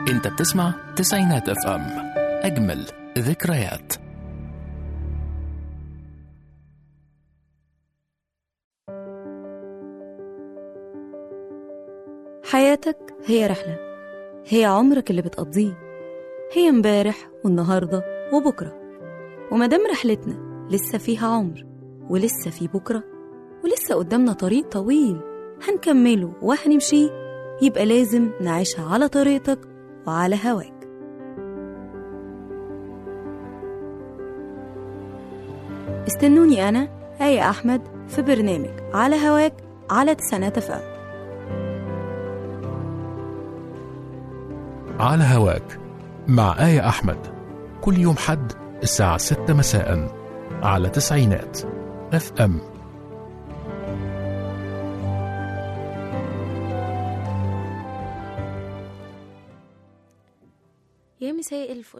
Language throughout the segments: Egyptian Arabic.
انت بتسمع تسعينات اف ام اجمل ذكريات حياتك هي رحلة هي عمرك اللي بتقضيه هي امبارح والنهاردة وبكرة ومادام رحلتنا لسه فيها عمر ولسه في بكرة ولسه قدامنا طريق طويل هنكمله وهنمشيه يبقى لازم نعيشها على طريقتك وعلى هواك استنوني أنا آية أحمد في برنامج على هواك على تسعينات أف أم على هواك مع آية أحمد كل يوم حد الساعة 6 مساء على تسعينات اف ام يا مساء الفل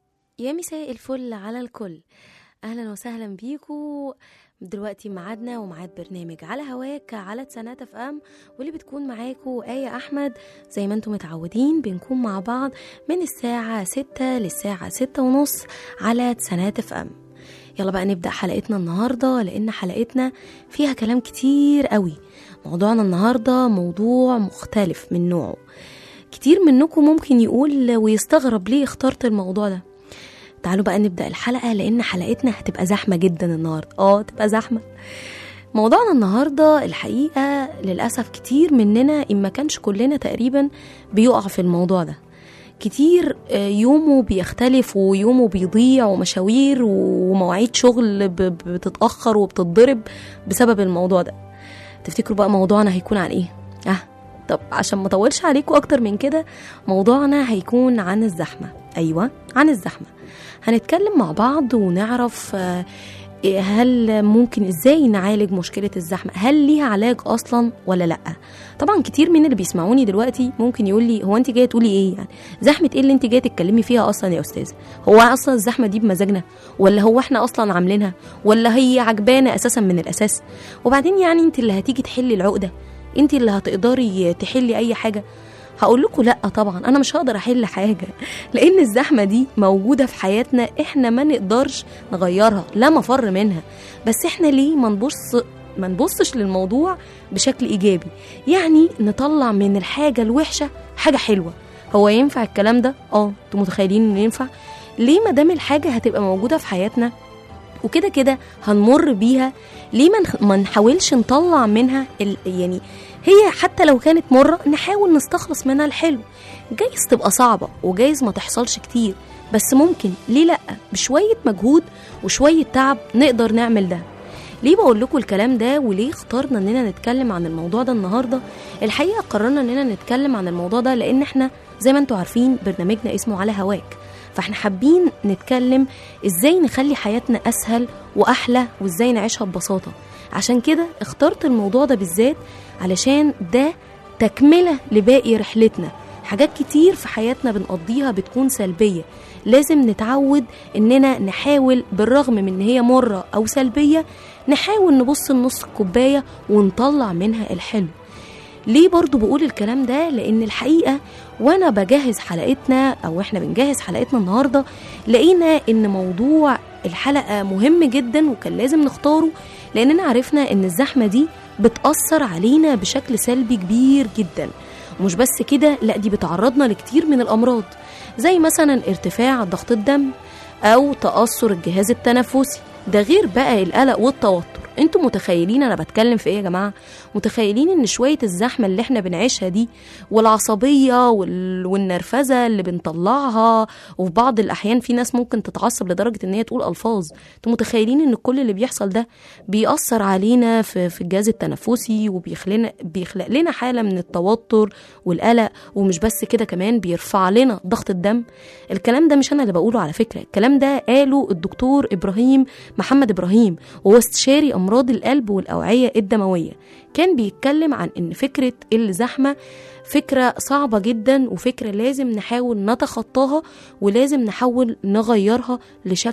يا مساء الفل على الكل اهلا وسهلا بيكو دلوقتي ميعادنا وميعاد برنامج على هواك على تسانات اف ام واللي بتكون معاكو آية أحمد زي ما انتم متعودين بنكون مع بعض من الساعة ستة للساعة ستة ونص على تسانات اف ام يلا بقى نبدأ حلقتنا النهاردة لأن حلقتنا فيها كلام كتير قوي موضوعنا النهاردة موضوع مختلف من نوعه كتير منكم ممكن يقول ويستغرب ليه اخترت الموضوع ده تعالوا بقى نبدأ الحلقة لأن حلقتنا هتبقى زحمة جدا النهاردة اه تبقى زحمة موضوعنا النهاردة الحقيقة للأسف كتير مننا إن ما كانش كلنا تقريبا بيقع في الموضوع ده كتير آه، يومه بيختلف ويومه بيضيع ومشاوير ومواعيد شغل ب- ب- بتتأخر وبتتضرب بسبب الموضوع ده تفتكروا بقى موضوعنا هيكون عن ايه؟ اه طب عشان ما اطولش عليكم اكتر من كده موضوعنا هيكون عن الزحمة ايوه عن الزحمة هنتكلم مع بعض ونعرف آه، إيه هل ممكن ازاي نعالج مشكلة الزحمة هل ليها علاج اصلا ولا لا طبعا كتير من اللي بيسمعوني دلوقتي ممكن يقول لي هو انت جايه تقولي ايه يعني زحمة ايه اللي انت جايه تتكلمي فيها اصلا يا استاذ هو اصلا الزحمة دي بمزاجنا ولا هو احنا اصلا عاملينها ولا هي عجبانة اساسا من الاساس وبعدين يعني انت اللي هتيجي تحلي العقدة انت اللي هتقدري تحلي اي حاجة هقول لكم لا طبعا انا مش هقدر احل حاجه لان الزحمه دي موجوده في حياتنا احنا ما نقدرش نغيرها لا مفر منها بس احنا ليه ما نبص ما نبصش للموضوع بشكل ايجابي يعني نطلع من الحاجه الوحشه حاجه حلوه هو ينفع الكلام ده اه انتوا متخيلين انه ينفع ليه ما دام الحاجه هتبقى موجوده في حياتنا وكده كده هنمر بيها ليه ما نخ- ما نحاولش نطلع منها ال... يعني هي حتى لو كانت مرة نحاول نستخلص منها الحلو جايز تبقى صعبة وجايز ما تحصلش كتير بس ممكن ليه لأ بشوية مجهود وشوية تعب نقدر نعمل ده ليه بقول لكم الكلام ده وليه اخترنا اننا نتكلم عن الموضوع ده النهارده الحقيقه قررنا اننا نتكلم عن الموضوع ده لان احنا زي ما انتم عارفين برنامجنا اسمه على هواك فاحنا حابين نتكلم ازاي نخلي حياتنا اسهل واحلى وازاي نعيشها ببساطه عشان كده اخترت الموضوع ده بالذات علشان ده تكمله لباقي رحلتنا حاجات كتير في حياتنا بنقضيها بتكون سلبيه لازم نتعود اننا نحاول بالرغم من ان هي مره او سلبيه نحاول نبص لنص الكوبايه ونطلع منها الحلو ليه برضو بقول الكلام ده لان الحقيقه وانا بجهز حلقتنا او احنا بنجهز حلقتنا النهارده لقينا ان موضوع الحلقه مهم جدا وكان لازم نختاره لاننا عرفنا ان الزحمه دي بتاثر علينا بشكل سلبي كبير جدا ومش بس كده لا دي بتعرضنا لكتير من الامراض زي مثلا ارتفاع ضغط الدم او تاثر الجهاز التنفسي ده غير بقى القلق والتوتر انتوا متخيلين انا بتكلم في ايه يا جماعه متخيلين ان شويه الزحمه اللي احنا بنعيشها دي والعصبيه وال... والنرفزه اللي بنطلعها وفي بعض الاحيان في ناس ممكن تتعصب لدرجه ان هي تقول الفاظ انتوا متخيلين ان كل اللي بيحصل ده بيأثر علينا في, في الجهاز التنفسي وبيخلينا بيخلق لنا حاله من التوتر والقلق ومش بس كده كمان بيرفع لنا ضغط الدم الكلام ده مش انا اللي بقوله على فكره الكلام ده قاله الدكتور ابراهيم محمد ابراهيم وهو استشاري امراض القلب والاوعيه الدمويه كان بيتكلم عن ان فكره الزحمه فكرة صعبة جدا وفكرة لازم نحاول نتخطاها ولازم نحاول نغيرها لشكل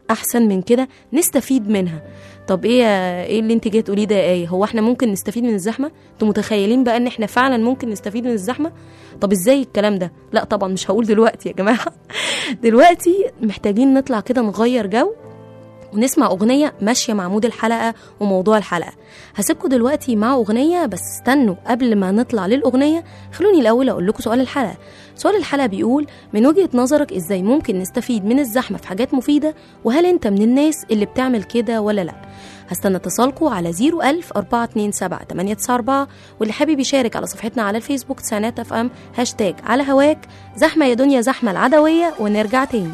احسن من كده نستفيد منها طب ايه ايه اللي انت جايه تقوليه ده يا ايه هو احنا ممكن نستفيد من الزحمه انتوا متخيلين بقى ان احنا فعلا ممكن نستفيد من الزحمه طب ازاي الكلام ده لا طبعا مش هقول دلوقتي يا جماعه دلوقتي محتاجين نطلع كده نغير جو ونسمع أغنية ماشية مع مود الحلقة وموضوع الحلقة هسيبكم دلوقتي مع أغنية بس استنوا قبل ما نطلع للأغنية خلوني الأول أقول لكم سؤال الحلقة سؤال الحلقة بيقول من وجهة نظرك إزاي ممكن نستفيد من الزحمة في حاجات مفيدة وهل أنت من الناس اللي بتعمل كده ولا لأ هستنى اتصالكم على 01000 427 894 واللي حابب يشارك على صفحتنا على الفيسبوك تسعينات اف ام هاشتاج على هواك زحمة يا دنيا زحمة العدوية ونرجع تاني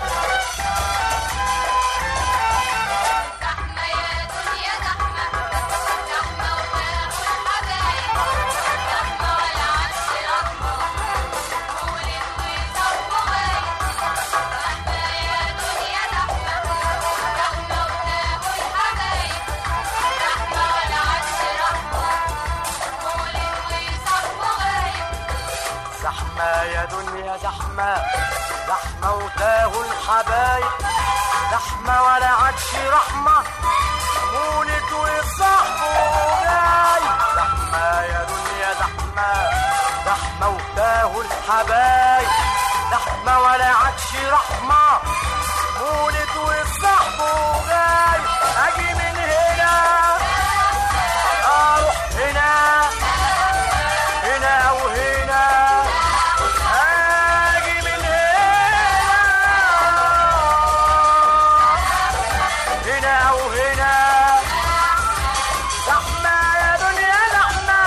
زحمة يا دنيا زحمة زحمة وتاه الحبايب زحمة ولا عادش رحمة مولد وصاحبه جاي زحمة يا دنيا زحمة زحمة وتاه الحبايب زحمة ولا عادش رحمة مولد وصاحبه جاي أجي من هنا أروح هنا هنا وهنا اجي من هنا هنا وهنا زحمة يا دنيا زحمة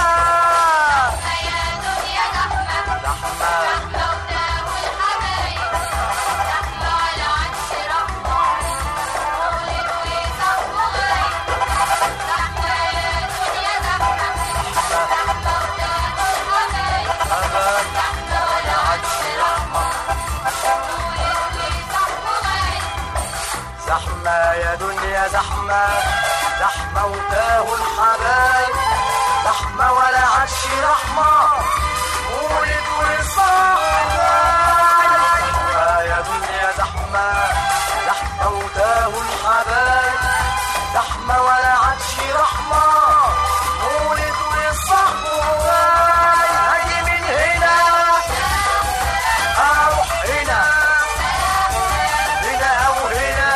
زحمة زحمة يا دنيا زحمة زحمة وتاه الحبايب زحمة ولا عادش رحمة ولد وصاحب زحمة يا دنيا زحمة زحمة وتاه الحبايب زحمة ولا عادش رحمة ولد وصاحب أجي من هنا أروح هنا هنا أو هنا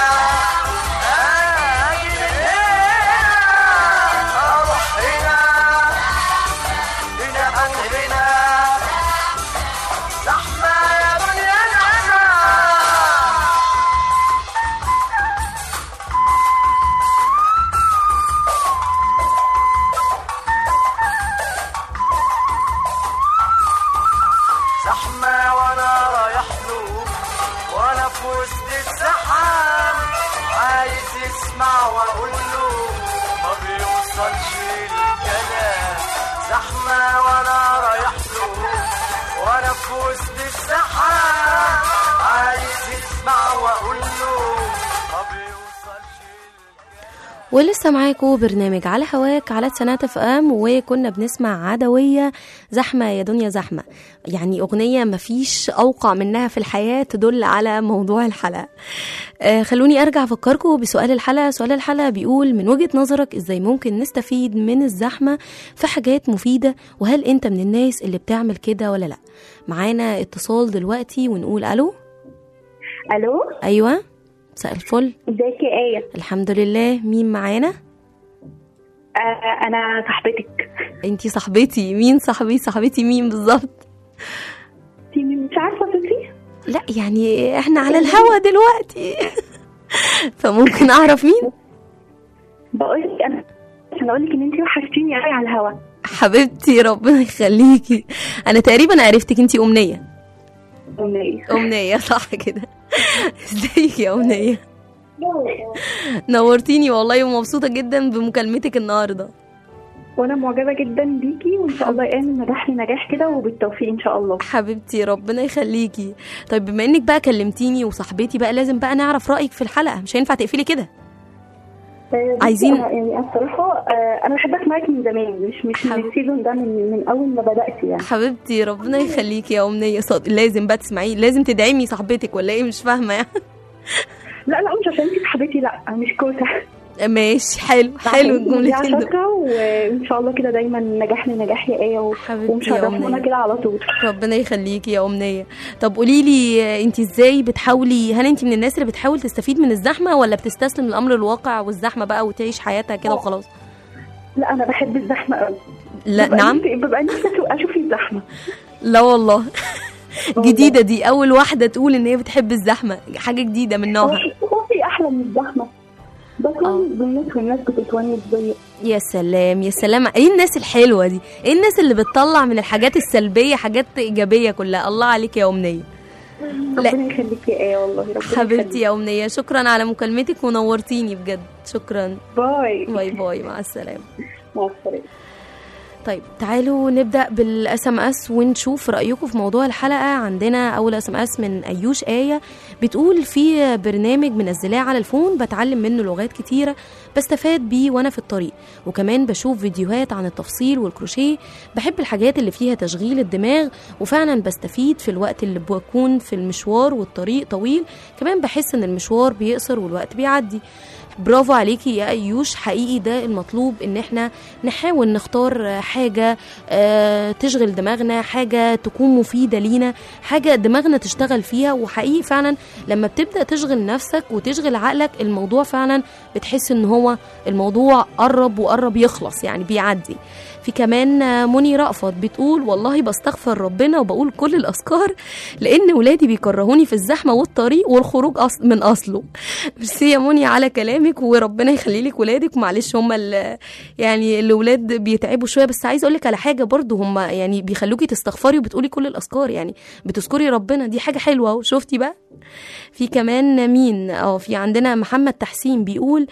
أجي من هنا أروح هنا هنا عن هنا زحمة يا دنيا زحمة زحمة وانا رايح له وانا في وسط الزحام عايز يسمع واقول له ما بيوصلش الكلام زحمة وانا رايح له وانا في وسط الزحام عايز يسمع واقول له ما بيوصلش الكلام ولسه معاكم برنامج على هواك على سنات اف ام وكنا بنسمع عدوية زحمة يا دنيا زحمة يعني أغنية مفيش أوقع منها في الحياة تدل على موضوع الحلقة آه خلوني أرجع أفكركم بسؤال الحلقة سؤال الحلقة بيقول من وجهة نظرك إزاي ممكن نستفيد من الزحمة في حاجات مفيدة وهل أنت من الناس اللي بتعمل كده ولا لأ معانا اتصال دلوقتي ونقول ألو الو أيوة مساء الفل ازيك يا ايه الحمد لله مين معانا آه انا صاحبتك انتي صاحبتي مين صاحبي صاحبتي مين بالظبط انتي مش عارفه صوتي لا يعني احنا على الهوا دلوقتي فممكن اعرف مين بقول لك انا عشان اقول لك ان انتي وحشتيني قوي على الهوا حبيبتي ربنا يخليكي انا تقريبا عرفتك انتي امنيه أمنية. امنيه صح كده ازيك يا امنيه نورتيني والله ومبسوطه جدا بمكالمتك النهارده وانا معجبه جدا بيكي وان شاء الله يقام نجاح لنجاح كده وبالتوفيق ان شاء الله حبيبتي ربنا يخليكي طيب بما انك بقى كلمتيني وصاحبتي بقى لازم بقى نعرف رايك في الحلقه مش هينفع تقفلي كده آه، بصي، عايزين- أنا يعني أنا الصراحه آه، انا بحب اسمعك من زمان مش مش حب- من السيزون ده من من اول ما بدات يعني حبيبتي ربنا يخليكي يا امنيه صاد لازم بقى تسمعيه لازم تدعمي صاحبتك ولا ايه مش فاهمه يعني لا لا مش عشان انت صاحبتي لا مش كوسه ماشي حلو حلو الجملتين دول شاطره وان شاء الله كده دايما نجاح لنجاح يا ايه و- حبيبتي يا ومشرفونا أمنية كده على طول ربنا يخليكي يا أمنية طب قولي لي انت ازاي بتحاولي هل انت من الناس اللي بتحاول تستفيد من الزحمة ولا بتستسلم لأمر الواقع والزحمة بقى وتعيش حياتها كده اه. وخلاص لا انا بحب الزحمه قوي لا ببقى نعم نفسي- ببقى نفسي أشوف- اشوف الزحمه لا والله والله. جديدة دي أول واحدة تقول إن هي بتحب الزحمة حاجة جديدة من هو نوعها في- هو في احلى من الزحمه بتونس بالناس والناس بتتونس بيا يا سلام يا سلام ايه الناس الحلوة دي ايه الناس اللي بتطلع من الحاجات السلبية حاجات إيجابية كلها الله عليك يا أمنية لا. ربنا يخليك يا ايه والله ربنا حبيبتي يخليك. يا أمنية شكرا على مكالمتك ونورتيني بجد شكرا باي باي باي مع السلامة مع السلامه طيب تعالوا نبدا بالاس ام اس ونشوف رايكم في موضوع الحلقه عندنا اول اس ام اس من ايوش ايه بتقول في برنامج منزلاه على الفون بتعلم منه لغات كتيره بستفاد بيه وانا في الطريق وكمان بشوف فيديوهات عن التفصيل والكروشيه بحب الحاجات اللي فيها تشغيل الدماغ وفعلا بستفيد في الوقت اللي بكون في المشوار والطريق طويل كمان بحس ان المشوار بيقصر والوقت بيعدي برافو عليكي يا ايوش حقيقي ده المطلوب ان احنا نحاول نختار حاجة آه، تشغل دماغنا حاجة تكون مفيدة لينا حاجة دماغنا تشتغل فيها وحقيقي فعلا لما بتبدأ تشغل نفسك وتشغل عقلك الموضوع فعلا بتحس ان هو الموضوع قرب وقرب يخلص يعني بيعدي في كمان آه، مني رأفت بتقول والله بستغفر ربنا وبقول كل الأذكار لأن ولادي بيكرهوني في الزحمة والطريق والخروج أص- من أصله ميرسي يا مني على كلامك وربنا يخلي لك ولادك معلش هم ال- يعني الاولاد بيتعبوا شويه بس عايزه اقول لك على حاجه برضو هم يعني بيخلوكي تستغفري وبتقولي كل الاذكار يعني بتذكري ربنا دي حاجه حلوه اهو شفتي بقى في كمان مين اه في عندنا محمد تحسين بيقول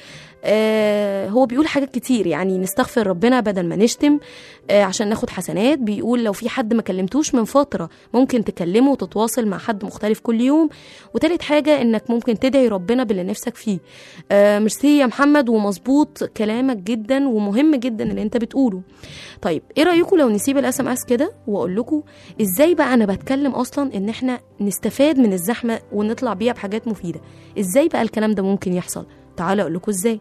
آه هو بيقول حاجات كتير يعني نستغفر ربنا بدل ما نشتم آه عشان ناخد حسنات بيقول لو في حد ما كلمتوش من فترة ممكن تكلمه وتتواصل مع حد مختلف كل يوم وتالت حاجة انك ممكن تدعي ربنا باللي نفسك فيه آه ميرسي يا محمد ومظبوط كلامك جدا ومهم جدا اللي انت بتقوله طيب ايه رايكم لو نسيب الاس ام اس كده واقول لكم ازاي بقى انا بتكلم اصلا ان احنا نستفاد من الزحمه ونطلع بيها بحاجات مفيده ازاي بقى الكلام ده ممكن يحصل تعالوا اقول لكم ازاي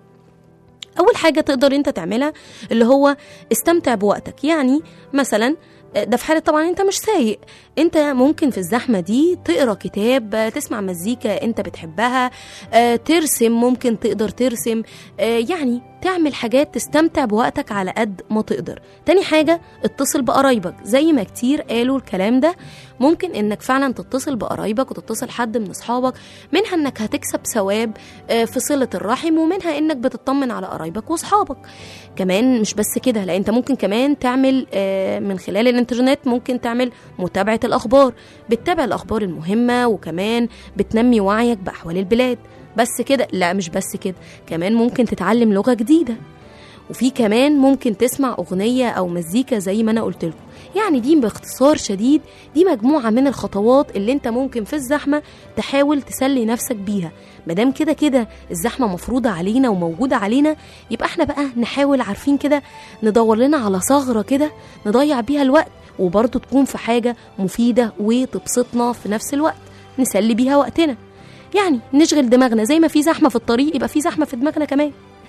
اول حاجه تقدر انت تعملها اللي هو استمتع بوقتك يعني مثلا ده في حالة طبعا انت مش سايق انت ممكن في الزحمة دي تقرا كتاب تسمع مزيكا انت بتحبها آه، ترسم ممكن تقدر ترسم آه، يعني تعمل حاجات تستمتع بوقتك على قد ما تقدر تاني حاجة اتصل بقرايبك زي ما كتير قالوا الكلام ده ممكن انك فعلا تتصل بقرايبك وتتصل حد من اصحابك منها انك هتكسب ثواب آه، في صلة الرحم ومنها انك بتطمن على قرايبك واصحابك كمان مش بس كده لا انت ممكن كمان تعمل آه، من خلال الانترنت ممكن تعمل متابعة الاخبار بتتابع الاخبار المهمة وكمان بتنمي وعيك باحوال البلاد بس كده لا مش بس كده كمان ممكن تتعلم لغة جديدة وفي كمان ممكن تسمع أغنية أو مزيكا زي ما أنا قلت لكم يعني دي باختصار شديد دي مجموعة من الخطوات اللي انت ممكن في الزحمة تحاول تسلي نفسك بيها مادام كده كده الزحمة مفروضة علينا وموجودة علينا يبقى احنا بقى نحاول عارفين كده ندور لنا على ثغرة كده نضيع بيها الوقت وبرضه تكون في حاجة مفيدة وتبسطنا في نفس الوقت نسلي بيها وقتنا يعني نشغل دماغنا زي ما في زحمة في الطريق يبقى في زحمة في دماغنا كمان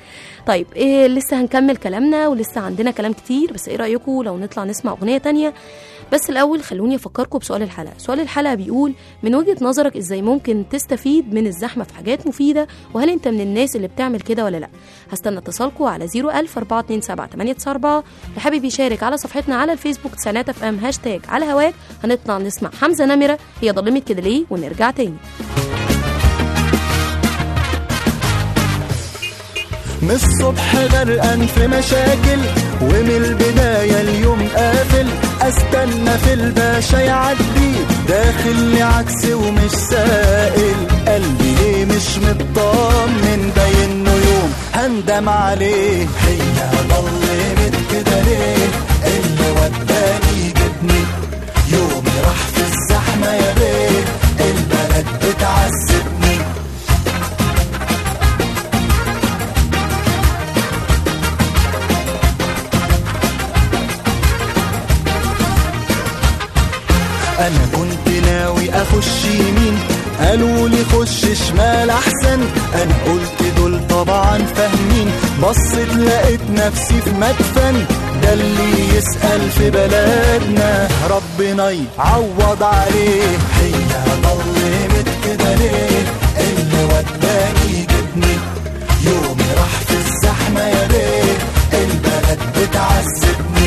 طيب إيه لسه هنكمل كلامنا ولسه عندنا كلام كتير بس ايه رأيكم لو نطلع نسمع أغنية تانية بس الأول خلوني أفكركم بسؤال الحلقة سؤال الحلقة بيقول من وجهة نظرك إزاي ممكن تستفيد من الزحمة في حاجات مفيدة وهل أنت من الناس اللي بتعمل كده ولا لأ هستنى اتصالكم على 01000 427 894 اللي حابب يشارك على صفحتنا على الفيسبوك سنات اف ام هاشتاج على هواك هنطلع نسمع حمزة نمرة هي ظلمت كده ليه ونرجع تاني من الصبح غرقان في مشاكل ومن البداية اليوم قافل استنى في الباشا يعدي داخل لي عكس ومش سائل قلبي ليه مش مطمن باين انه يوم هندم عليه هي ضلمت كده ليه اللي وداني جبني يومي راح في الزحمة يا بيه البلد بتعذبني انا كنت ناوي اخش يمين قالوا لي خش شمال احسن انا قلت دول طبعا فاهمين بصيت لقيت نفسي في مدفن ده اللي يسأل في بلدنا ربنا يعوض عليه هي ضلمت كده ليه اللي وداني جبني يومي راح في الزحمة يا بيه البلد بتعذبني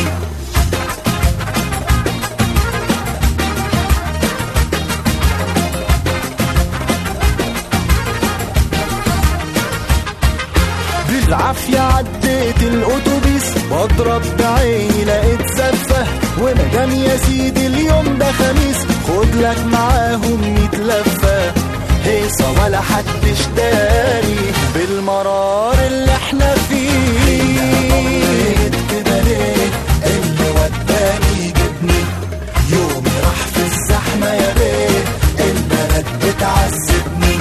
بالعافية عديت الأتوبيس بضرب بعيني لقيت زفة ومدام يا سيدي اليوم ده خميس خد لك معاهم ميت لفة هيصة ولا حدش داري بالمرار اللي احنا فيه كده ليه اللي وداني جبني يومي راح في الزحمة يا بيه البلد بتعذبني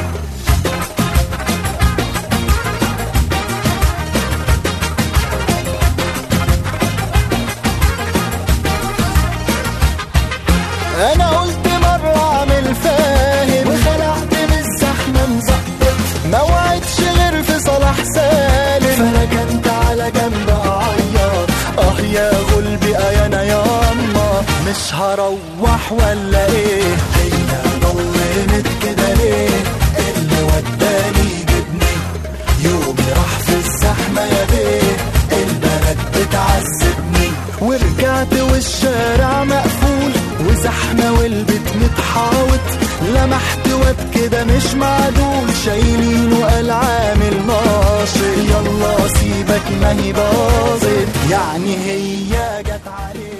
انا قلت مرة اعمل فاهم وخلعت من الزحمة مزقط ما وعدش غير في صلاح سالم فركنت على جنب اعيط اه يا غلبي يا انا ياما مش هروح ولا ايه هي ضلمت كده ليه اللي وداني جبني يومي راح في الزحمة يا بيه البلد بتعذبني ورجعت والشارع مقفول وزحمة والبيت متحاوط لمحت واد كده مش معدول شايلينه قال عامل ناشط يلا سيبك ما هي باظت يعني هي جت عليه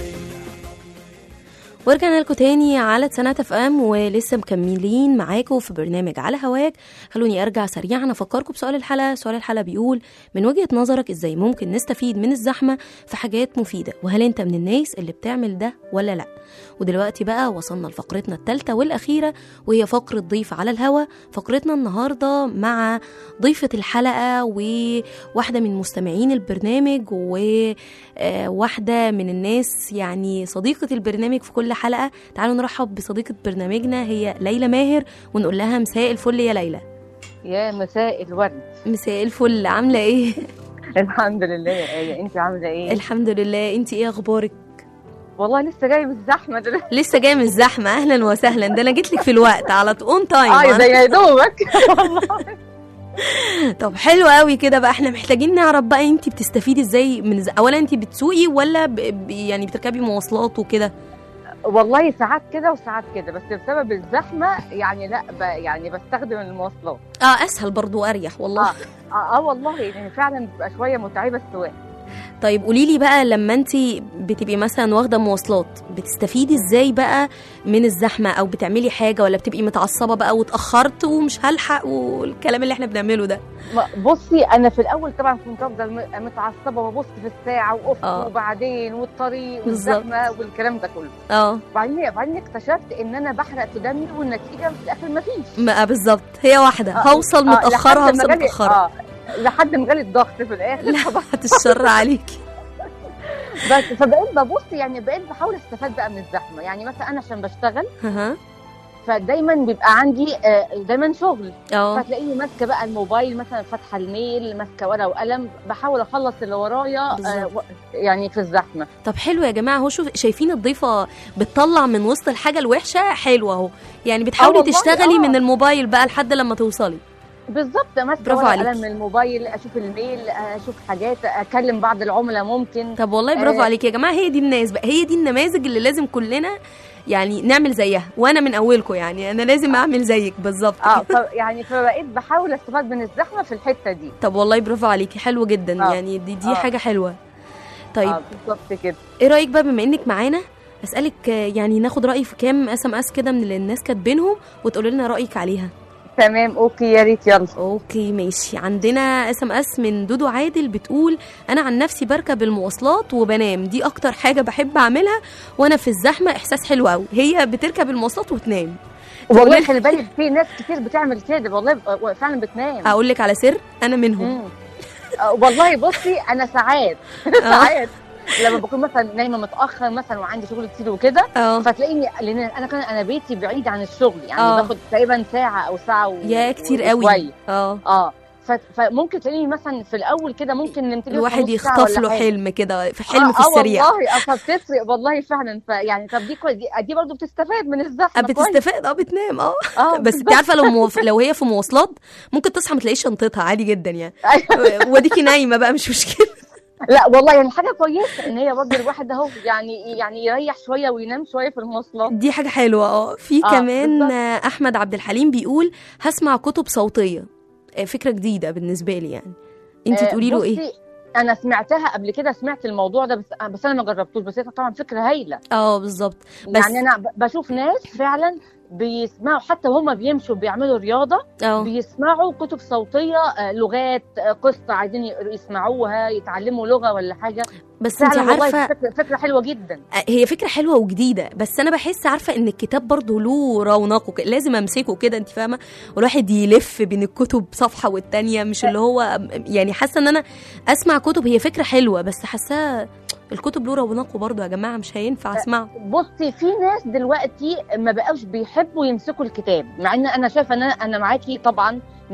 ورجعنا لكم تاني على سنة اف ام ولسه مكملين معاكم في برنامج على هواك خلوني ارجع سريعا افكركم بسؤال الحلقة سؤال الحلقة بيقول من وجهة نظرك ازاي ممكن نستفيد من الزحمة في حاجات مفيدة وهل انت من الناس اللي بتعمل ده ولا لا ودلوقتي بقى وصلنا لفقرتنا الثالثة والأخيرة وهي فقرة ضيف على الهوا فقرتنا النهاردة مع ضيفة الحلقة وواحدة من مستمعين البرنامج وواحدة من الناس يعني صديقة البرنامج في كل حلقة تعالوا نرحب بصديقة برنامجنا هي ليلى ماهر ونقول لها مساء الفل يا ليلى يا مساء الورد مساء الفل عاملة ايه؟ الحمد لله يا آية انت عامله ايه الحمد لله انت ايه اخبارك؟ والله لسه جاي من الزحمه دلوقتي لسه جايه من الزحمه اهلا وسهلا ده انا جيت لك في الوقت على اون تايم اه زي يا دوبك طب حلو قوي كده بقى احنا محتاجين نعرف بقى انت بتستفيدي ازاي من الز... اولا انت بتسوقي ولا ب... ب... يعني بتركبي مواصلات وكده والله ساعات كده وساعات كده بس بسبب الزحمه يعني لا ب... يعني بستخدم المواصلات اه اسهل برضو واريح والله اه اه, آه والله يعني فعلا بتبقى شويه متعبه السواقه طيب قولي لي بقى لما انت بتبقي مثلا واخده مواصلات بتستفيدي ازاي بقى من الزحمه او بتعملي حاجه ولا بتبقي متعصبه بقى واتاخرت ومش هلحق والكلام اللي احنا بنعمله ده ما- بصي انا في الاول طبعا كنت افضل م- متعصبه وابص في الساعه واوف آه. وبعدين والطريق بالظبط. والزحمه والكلام ده كله اه وبعدين بعدين اكتشفت ان انا بحرق في دمي والنتيجه في الاخر ما فيش ما بالظبط هي واحده آه، هوصل آه، متاخره لحد ما هوصل جالي- متاخره اه لحد ما جالي الضغط في الاخر لا هتشر عليكي بس فبقيت ببص يعني بقيت بحاول استفاد بقى من الزحمه يعني مثلا انا عشان بشتغل ها فدايما بيبقى عندي آه، دايما شغل اه فتلاقيني ماسكه بقى الموبايل مثلا فاتحه الميل ماسكه ورقه وقلم بحاول اخلص اللي ورايا آه، بالظبط. و- يعني في الزحمه طب حلو يا جماعه اهو شوف شايفين الضيفه بتطلع من وسط الحاجه الوحشه حلوه اهو يعني بتحاولي والله، تشتغلي آه. من الموبايل بقى لحد لما توصلي بالظبط ماسكه برافو ورقه عليكي. وقلم من الموبايل اشوف الميل اشوف حاجات اكلم بعض العملاء ممكن طب والله برافو آه. عليكي يا جماعه هي دي الناس بقى هي دي النماذج اللي لازم كلنا يعني نعمل زيها وانا من اولكم يعني انا لازم اعمل زيك بالظبط اه كده. ف يعني فبقيت بحاول استفاد من الزحمه في الحته دي طب والله برافو عليكي حلو جدا آه. يعني دي دي آه. حاجه حلوه طيب اه بالظبط كده ايه رايك بقى بما انك معانا اسالك آه، يعني ناخد راي في كام اس ام اس كده من اللي الناس كاتبينهم وتقولي لنا رايك عليها تمام اوكي يا ريت يلا اوكي ماشي عندنا اس ام اس من دودو عادل بتقول انا عن نفسي بركب المواصلات وبنام دي اكتر حاجه بحب اعملها وانا في الزحمه احساس حلو قوي هي بتركب المواصلات وتنام والله والله- خلي بالك في ناس كتير بتعمل كده والله ب- فعلا بتنام اقول لك على سر انا منهم مم. آه، والله بصي انا ساعات آه. ساعات لما بكون مثلا نايمه متاخر مثلا وعندي شغل كتير وكده اه فتلاقيني لان انا كان انا بيتي بعيد عن الشغل يعني آه. باخد تقريبا ساعه او ساعه و... يا كتير قوي وشوية. اه اه ف... فممكن تلاقيني مثلا في الاول كده ممكن نمت لي الواحد نص ساعة يخطف ولا له حاجة. حلم كده في حلم آه في السريع اه والله اه فبتفرق والله فعلا فيعني طب دي كويس دي, دي برضه بتستفاد من الزحمه كويس. بتستفاد اه بتنام اه اه بس انت عارفه لو موف... لو هي في مواصلات ممكن تصحى ما تلاقيش شنطتها عادي جدا يعني أيوة. وديكي نايمه بقى مش مشكله لا والله يعني حاجه كويسه ان هي برضه الواحد اهو يعني يعني يريح شويه وينام شويه في المواصلات دي حاجه حلوه اه في آه، كمان بالظبط. آه، احمد عبد الحليم بيقول هسمع كتب صوتيه آه، فكره جديده بالنسبه لي يعني انت آه، تقولي له ايه بصي، انا سمعتها قبل كده سمعت الموضوع ده بس بس انا ما جربتوش بس هي طبعا فكره هايله اه بالظبط بس يعني انا ب- بشوف ناس فعلا بيسمعوا حتى وهم بيمشوا بيعملوا رياضه اه بيسمعوا كتب صوتيه آه، لغات آه، قصه عايزين ي- يسمعوها يتعلموا لغه ولا حاجه بس انت فعلا والله عارفه فكره, فكرة حلوه جدا هي فكره حلوه وجديده بس انا بحس عارفه ان الكتاب برضه له رونقه كده، لازم امسكه كده انت فاهمه والواحد يلف بين الكتب صفحه والتانيه مش اللي هو يعني حاسه ان انا اسمع كتب هي فكره حلوه بس حاساها الكتب له رونقه برضه يا جماعه مش هينفع اسمعه بصي في ناس دلوقتي ما بقاش بيحبوا يمسكوا الكتاب مع ان انا شايفه ان انا انا معاكي طبعا 100%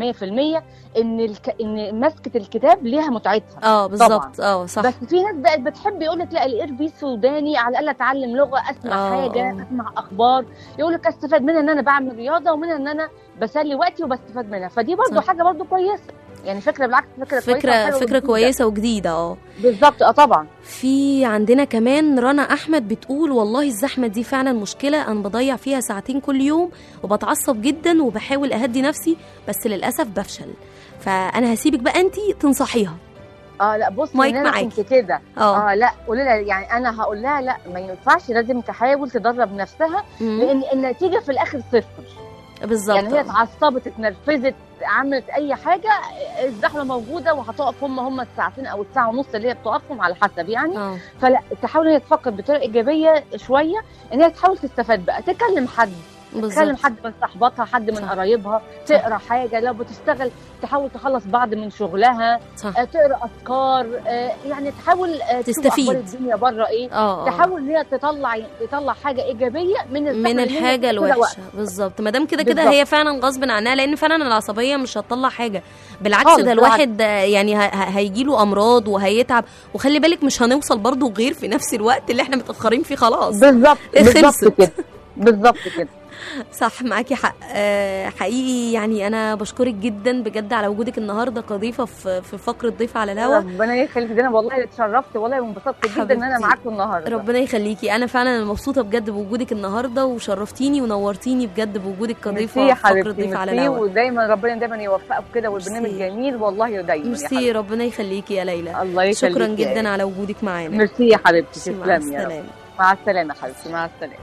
ان الك... ان مسكه الكتاب ليها متعتها اه بالظبط اه صح بس في ناس بقت بتحب يقول لك لا الايربيس وداني على الاقل اتعلم لغه اسمع آه، حاجه آه. اسمع اخبار يقول لك استفاد منها ان انا بعمل رياضه ومنها ان انا بسلي وقتي وبستفاد منها فدي برضو صح. حاجه برضو كويسه يعني فكره بالعكس فكره كويسه فكره وحلوة فكره وجديدة. كويسه وجديده اه بالظبط اه طبعا في عندنا كمان رنا احمد بتقول والله الزحمه دي فعلا مشكله انا بضيع فيها ساعتين كل يوم وبتعصب جدا وبحاول اهدي نفسي بس للاسف بفشل فانا هسيبك بقى انت تنصحيها اه لا بصي مايك إن انا معاكي. كنت كده اه اه لا قولي لها يعني انا هقول لها لا ما ينفعش لازم تحاول تدرب نفسها مم. لان النتيجه في الاخر صفر بالظبط يعني هي آه. اتعصبت اتنرفزت عملت اي حاجه الزحمه موجوده وهتقف هم هم الساعتين او الساعه ونص اللي هي بتقفهم على حسب يعني اه فلا تحاول هي تفكر بطريقه ايجابيه شويه ان هي تحاول تستفاد بقى تكلم حد تكلم بالظبط حد من صاحباتها حد من صح. قرايبها تقرا حاجه لو بتشتغل تحاول تخلص بعض من شغلها صح آه، تقرا افكار آه، يعني تحاول آه، تشوف تستفيد. اخبار الدنيا بره ايه اه آه. تحاول ان هي تطلع تطلع حاجه ايجابيه من الزحمة من اللي هي الحاجه كده وقت. الوحشه بالظبط ما دام كده كده بالظبط. هي فعلا غصب عنها لان فعلا العصبيه مش هتطلع حاجه بالعكس خالص، ده الواحد آه، يعني هيجي له امراض وهيتعب وخلي بالك مش هنوصل برضو غير في نفس الوقت اللي احنا متاخرين فيه خلاص بالظبط خلصت. بالظبط كده بالظبط كده صح معاكي حق آه، حقيقي يعني انا بشكرك جدا بجد على وجودك النهارده كضيفه في في فقره ضيفه على الهوا ربنا يخليك ده انا والله اتشرفت والله وانبسطت جدا ان انا حبيبتي. معاكم النهارده ربنا يخليكي انا فعلا مبسوطه بجد بوجودك النهارده وشرفتيني ونورتيني بجد بوجودك كضيفه ميرسي يا في فقره حبيبتي ضيفه على ميرسي الهوا ودايما ربنا دايما يوفقك كده والبرنامج ميرسي. جميل والله دايما يا ميرسي حبيبتي ربنا يخليكي يا ليلى الله يخليك شكرا يا جدا إيه. على وجودك معانا ميرسي يا حبيبتي مع تسلمي يا رب السلامه مع السلامه يا حبيبتي مع السلامه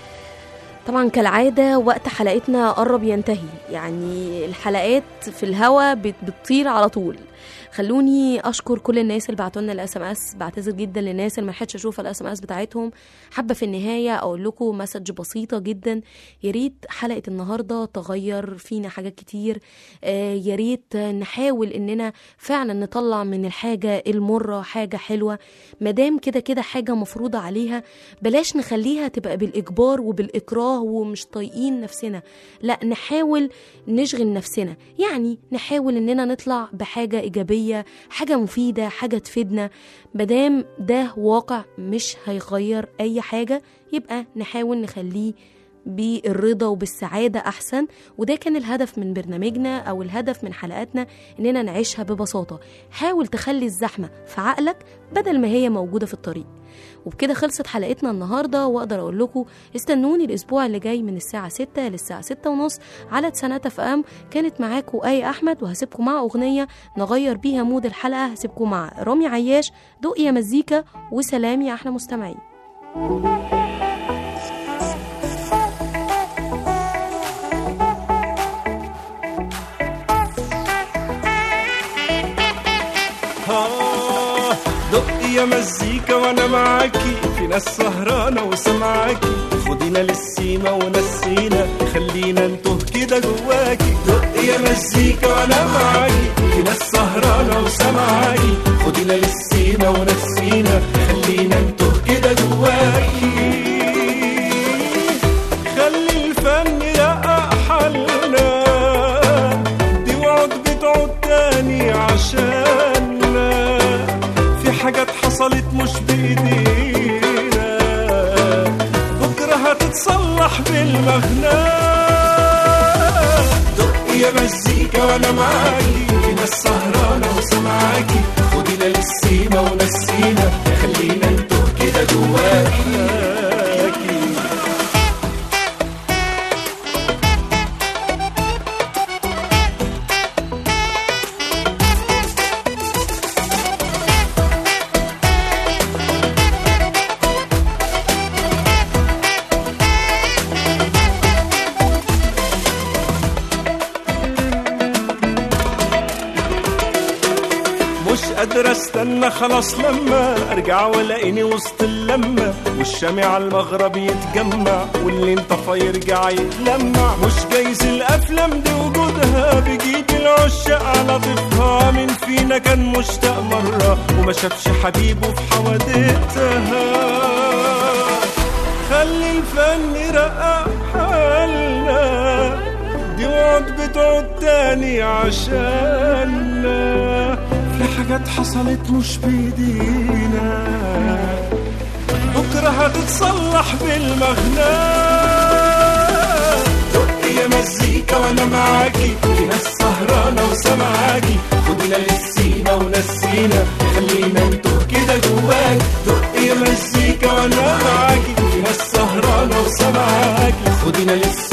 طبعا كالعادة وقت حلقتنا قرب ينتهي يعني الحلقات في الهوا بت- بتطير على طول خلوني اشكر كل الناس اللي بعتوا لنا الاس ام اس بعتذر جدا للناس اللي ما لحقتش اشوف الاس ام اس بتاعتهم حابه في النهايه اقول لكم مسج بسيطه جدا يا ريت حلقه النهارده تغير فينا حاجات كتير آه يا ريت نحاول اننا فعلا نطلع من الحاجه المره حاجه حلوه مادام كده كده حاجه مفروضه عليها بلاش نخليها تبقى بالإجبار وبالإكراه ومش طايقين نفسنا لا نحاول نشغل نفسنا يعني نحاول إننا نطلع بحاجة إيجابية حاجة مفيدة حاجة تفيدنا مادام ده واقع مش هيغير أي حاجة يبقى نحاول نخليه بالرضا وبالسعادة أحسن وده كان الهدف من برنامجنا أو الهدف من حلقاتنا إننا نعيشها ببساطة حاول تخلي الزحمة في عقلك بدل ما هي موجودة في الطريق وبكده خلصت حلقتنا النهارده واقدر اقول لكم استنوني الاسبوع اللي جاي من الساعه 6 للساعه 6 ونص على تسانات اف ام كانت معاكم اي احمد وهسيبكم مع اغنيه نغير بيها مود الحلقه هسيبكم مع رامي عياش دق يا مزيكا وسلام يا احلى مستمعين آه، دق يا مزيكا وانا معاكي في ناس سهرانة وسمعاكي خدينا للسيما ونسينا خلينا نتوه كده جواكي دق يا مزيكا وانا معاكي في ناس سهرانة وسمعاكي خدينا للسيما ونسينا خلينا نتوه كده جواكي خلي الفن يرقق حالنا دي وعد بتعود تاني عشاننا في حاجات حصلت مش بايدينا بكره هتتصلح بالمغنى دق يا مزيكا وانا معاكي في ناس سهرانه وسمعاكي خدينا للسيما ونسينا خلينا نتوه كده جواكي مش قادر استنى خلاص لما ارجع والاقيني وسط اللمة والشامع على المغرب يتجمع واللي انطفى يرجع يتلمع مش جايز الافلام دي وجودها بيجيب العشاق على ضيفها من فينا كان مشتاق مرة وما شافش حبيبه في حوادثها خلي الفن يرقق حالنا دي وعد بتعود تاني عشاننا في حاجات حصلت مش بايدينا بكرة هتتصلح بالمغنى دق يا مزيكا وانا معاكي في ناس سهرانة وسمعاكي خدنا للسيما ونسينا خلينا نتوه كده جواك دق يا مزيكا وانا معاكي في ناس سهرانة وسمعاكي خدنا للسيما